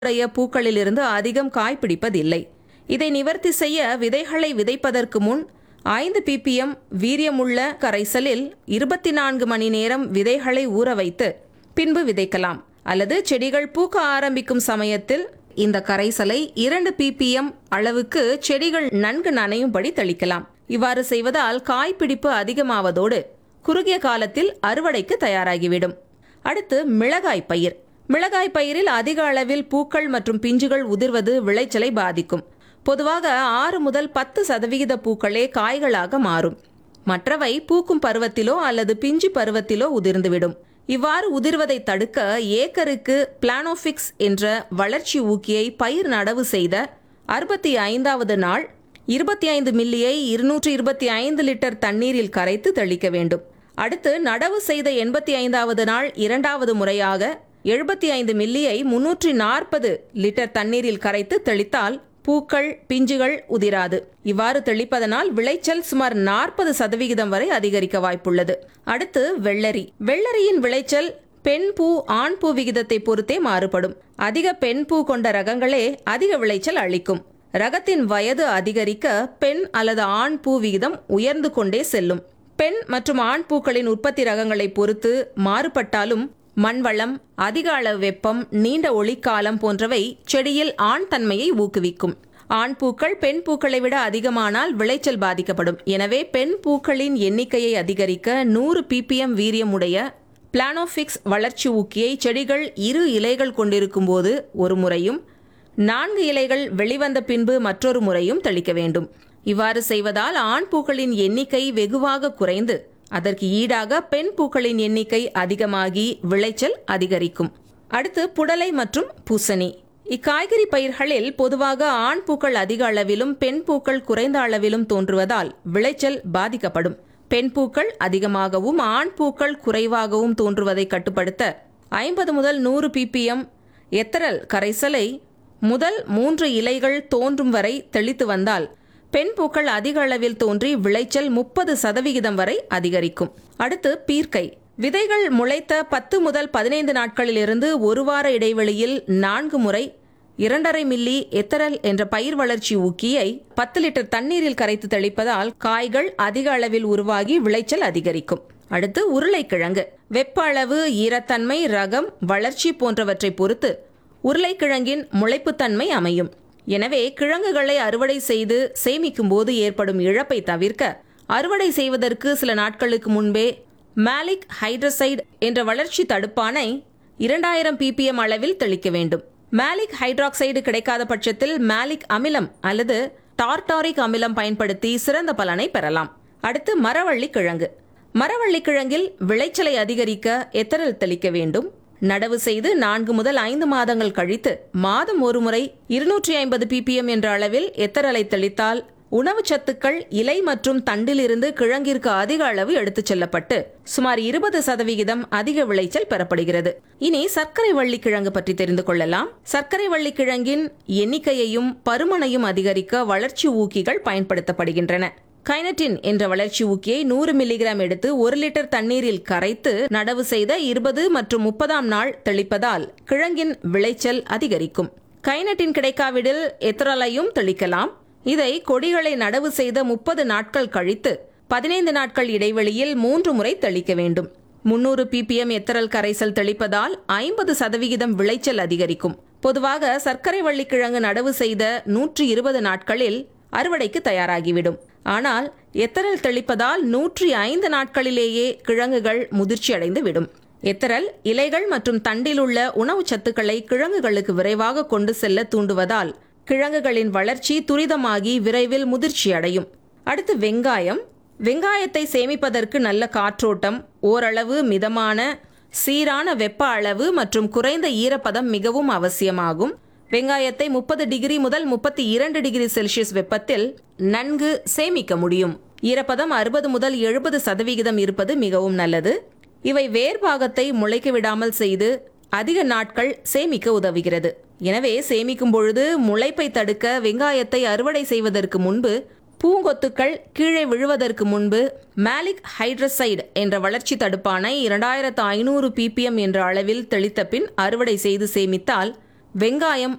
உடைய பூக்களிலிருந்து அதிகம் காய் பிடிப்பதில்லை இதை நிவர்த்தி செய்ய விதைகளை விதைப்பதற்கு முன் ஐந்து பிபிஎம் வீரியமுள்ள கரைசலில் இருபத்தி நான்கு மணி நேரம் விதைகளை ஊற வைத்து பின்பு விதைக்கலாம் அல்லது செடிகள் பூக்க ஆரம்பிக்கும் சமயத்தில் இந்த கரைசலை இரண்டு பிபிஎம் அளவுக்கு செடிகள் நன்கு நனையும்படி தெளிக்கலாம் இவ்வாறு செய்வதால் காய்பிடிப்பு அதிகமாவதோடு குறுகிய காலத்தில் அறுவடைக்கு தயாராகிவிடும் அடுத்து மிளகாய் பயிர் மிளகாய் பயிரில் அதிக அளவில் பூக்கள் மற்றும் பிஞ்சுகள் உதிர்வது விளைச்சலை பாதிக்கும் பொதுவாக ஆறு முதல் பத்து சதவிகித பூக்களே காய்களாக மாறும் மற்றவை பூக்கும் பருவத்திலோ அல்லது பிஞ்சு பருவத்திலோ உதிர்ந்துவிடும் இவ்வாறு உதிர்வதை தடுக்க ஏக்கருக்கு பிளானோஃபிக்ஸ் என்ற வளர்ச்சி ஊக்கியை பயிர் நடவு செய்த அறுபத்தி ஐந்தாவது நாள் இருபத்தி ஐந்து மில்லியை இருநூற்று இருபத்தி ஐந்து லிட்டர் தண்ணீரில் கரைத்து தெளிக்க வேண்டும் அடுத்து நடவு செய்த எண்பத்தி ஐந்தாவது நாள் இரண்டாவது முறையாக எழுபத்தி ஐந்து மில்லியை முன்னூற்றி நாற்பது லிட்டர் தண்ணீரில் கரைத்து தெளித்தால் பூக்கள் பிஞ்சுகள் உதிராது இவ்வாறு தெளிப்பதனால் விளைச்சல் சுமார் நாற்பது சதவிகிதம் வரை அதிகரிக்க வாய்ப்புள்ளது அடுத்து வெள்ளரி வெள்ளரியின் விளைச்சல் பெண் பூ ஆண் பூ விகிதத்தை பொறுத்தே மாறுபடும் அதிக பெண் பூ கொண்ட ரகங்களே அதிக விளைச்சல் அளிக்கும் ரகத்தின் வயது அதிகரிக்க பெண் அல்லது ஆண் பூ விகிதம் உயர்ந்து கொண்டே செல்லும் பெண் மற்றும் ஆண் பூக்களின் உற்பத்தி ரகங்களை பொறுத்து மாறுபட்டாலும் மண்வளம் அதிக அளவு வெப்பம் நீண்ட ஒளிக்காலம் போன்றவை செடியில் ஆண் தன்மையை ஊக்குவிக்கும் ஆண் பூக்கள் பெண் பூக்களை விட அதிகமானால் விளைச்சல் பாதிக்கப்படும் எனவே பெண் பூக்களின் எண்ணிக்கையை அதிகரிக்க நூறு பிபிஎம் வீரியமுடைய பிளானோஃபிக்ஸ் வளர்ச்சி ஊக்கியை செடிகள் இரு இலைகள் கொண்டிருக்கும் போது ஒரு முறையும் நான்கு இலைகள் வெளிவந்த பின்பு மற்றொரு முறையும் தெளிக்க வேண்டும் இவ்வாறு செய்வதால் ஆண் பூக்களின் எண்ணிக்கை வெகுவாக குறைந்து அதற்கு ஈடாக பெண் பூக்களின் எண்ணிக்கை அதிகமாகி விளைச்சல் அதிகரிக்கும் அடுத்து புடலை மற்றும் பூசணி இக்காய்கறி பயிர்களில் பொதுவாக ஆண் பூக்கள் அதிக அளவிலும் பெண் பூக்கள் குறைந்த அளவிலும் தோன்றுவதால் விளைச்சல் பாதிக்கப்படும் பெண் பூக்கள் அதிகமாகவும் ஆண் பூக்கள் குறைவாகவும் தோன்றுவதை கட்டுப்படுத்த ஐம்பது முதல் நூறு பிபிஎம் எத்தரல் கரைசலை முதல் மூன்று இலைகள் தோன்றும் வரை தெளித்து வந்தால் பெண் பூக்கள் அதிக அளவில் தோன்றி விளைச்சல் முப்பது சதவிகிதம் வரை அதிகரிக்கும் அடுத்து பீர்க்கை விதைகள் முளைத்த பத்து முதல் பதினைந்து நாட்களிலிருந்து ஒரு வார இடைவெளியில் நான்கு முறை இரண்டரை மில்லி எத்தரல் என்ற பயிர் வளர்ச்சி ஊக்கியை பத்து லிட்டர் தண்ணீரில் கரைத்து தெளிப்பதால் காய்கள் அதிக அளவில் உருவாகி விளைச்சல் அதிகரிக்கும் அடுத்து உருளைக்கிழங்கு வெப்ப அளவு ஈரத்தன்மை ரகம் வளர்ச்சி போன்றவற்றை பொறுத்து உருளைக்கிழங்கின் முளைப்புத்தன்மை அமையும் எனவே கிழங்குகளை அறுவடை செய்து சேமிக்கும் போது ஏற்படும் இழப்பை தவிர்க்க அறுவடை செய்வதற்கு சில நாட்களுக்கு முன்பே மேலிக் ஹைட்ரசைடு என்ற வளர்ச்சி தடுப்பானை இரண்டாயிரம் பிபிஎம் அளவில் தெளிக்க வேண்டும் மேலிக் ஹைட்ராக்சைடு கிடைக்காத பட்சத்தில் மேலிக் அமிலம் அல்லது டார்டாரிக் அமிலம் பயன்படுத்தி சிறந்த பலனை பெறலாம் அடுத்து மரவள்ளி கிழங்கு மரவள்ளி கிழங்கில் விளைச்சலை அதிகரிக்க எத்தரல் தெளிக்க வேண்டும் நடவு செய்து நான்கு முதல் ஐந்து மாதங்கள் கழித்து மாதம் ஒரு முறை இருநூற்றி ஐம்பது பிபிஎம் என்ற அளவில் எத்தரலை தெளித்தால் உணவுச் சத்துக்கள் இலை மற்றும் தண்டிலிருந்து கிழங்கிற்கு அதிக அளவு எடுத்துச் செல்லப்பட்டு சுமார் இருபது சதவிகிதம் அதிக விளைச்சல் பெறப்படுகிறது இனி சர்க்கரை வள்ளி கிழங்கு பற்றி தெரிந்து கொள்ளலாம் சர்க்கரை வள்ளி கிழங்கின் எண்ணிக்கையையும் பருமனையும் அதிகரிக்க வளர்ச்சி ஊக்கிகள் பயன்படுத்தப்படுகின்றன கைனட்டின் என்ற வளர்ச்சி ஊக்கியை நூறு மில்லிகிராம் எடுத்து ஒரு லிட்டர் தண்ணீரில் கரைத்து நடவு செய்த இருபது மற்றும் முப்பதாம் நாள் தெளிப்பதால் கிழங்கின் விளைச்சல் அதிகரிக்கும் கைனட்டின் கிடைக்காவிடில் எத்தரலையும் தெளிக்கலாம் இதை கொடிகளை நடவு செய்த முப்பது நாட்கள் கழித்து பதினைந்து நாட்கள் இடைவெளியில் மூன்று முறை தெளிக்க வேண்டும் முன்னூறு பிபிஎம் எத்தரல் கரைசல் தெளிப்பதால் ஐம்பது சதவிகிதம் விளைச்சல் அதிகரிக்கும் பொதுவாக சர்க்கரை வள்ளிக்கிழங்கு நடவு செய்த நூற்றி இருபது நாட்களில் அறுவடைக்கு தயாராகிவிடும் ஆனால் எத்தரல் தெளிப்பதால் நூற்றி ஐந்து நாட்களிலேயே கிழங்குகள் முதிர்ச்சி அடைந்து விடும் எத்தரல் இலைகள் மற்றும் தண்டில் உள்ள உணவுச் சத்துக்களை கிழங்குகளுக்கு விரைவாக கொண்டு செல்ல தூண்டுவதால் கிழங்குகளின் வளர்ச்சி துரிதமாகி விரைவில் முதிர்ச்சி அடையும் அடுத்து வெங்காயம் வெங்காயத்தை சேமிப்பதற்கு நல்ல காற்றோட்டம் ஓரளவு மிதமான சீரான வெப்ப அளவு மற்றும் குறைந்த ஈரப்பதம் மிகவும் அவசியமாகும் வெங்காயத்தை முப்பது டிகிரி முதல் முப்பத்தி இரண்டு டிகிரி செல்சியஸ் வெப்பத்தில் நன்கு சேமிக்க முடியும் ஈரப்பதம் அறுபது முதல் எழுபது சதவிகிதம் இருப்பது மிகவும் நல்லது இவை வேர்பாகத்தை முளைக்க விடாமல் செய்து அதிக நாட்கள் சேமிக்க உதவுகிறது எனவே சேமிக்கும் பொழுது முளைப்பை தடுக்க வெங்காயத்தை அறுவடை செய்வதற்கு முன்பு பூங்கொத்துக்கள் கீழே விழுவதற்கு முன்பு மேலிக் ஹைட்ரசைடு என்ற வளர்ச்சி தடுப்பானை இரண்டாயிரத்து ஐநூறு பிபிஎம் என்ற அளவில் தெளித்த பின் அறுவடை செய்து சேமித்தால் வெங்காயம்